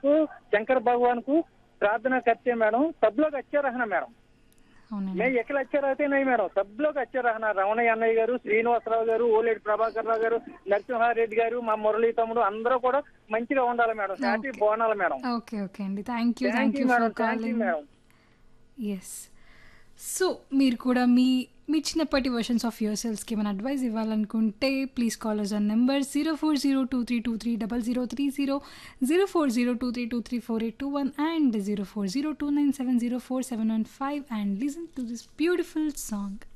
को शंकर भगवान को प्रार्थना करते हैं मैडम सब लोग अच्छे रहना मैडम అవునండి मैं अकेले अच्छे रहते नहीं मैडम सब लोग अच्छे रहना రమణయ్య అన్నయ్య గారు శ్రీనివాసరావు గారు ఓలేటి ప్రభాకర్ రావు గారు నరసింహారెడ్డి గారు మా మురళీ తమ్ముడు అందరూ కూడా మంచిగా ఉండాలి మేడం హ్యాపీ బాగుండాలి మేడం ఓకే ఓకే అండి thank you thank thank you you madam for thank you calling madam yes so మీరు కూడా మీ మీ చిన్నప్పటి వర్షన్స్ ఆఫ్ యువర్ సెల్స్కి ఏమైనా అడ్వైస్ ఇవ్వాలనుకుంటే please call us on number zero four zero two three two three double zero three zero zero four zero two three two three four eight two one and zero four zero two nine seven zero four seven one five and listen to this beautiful song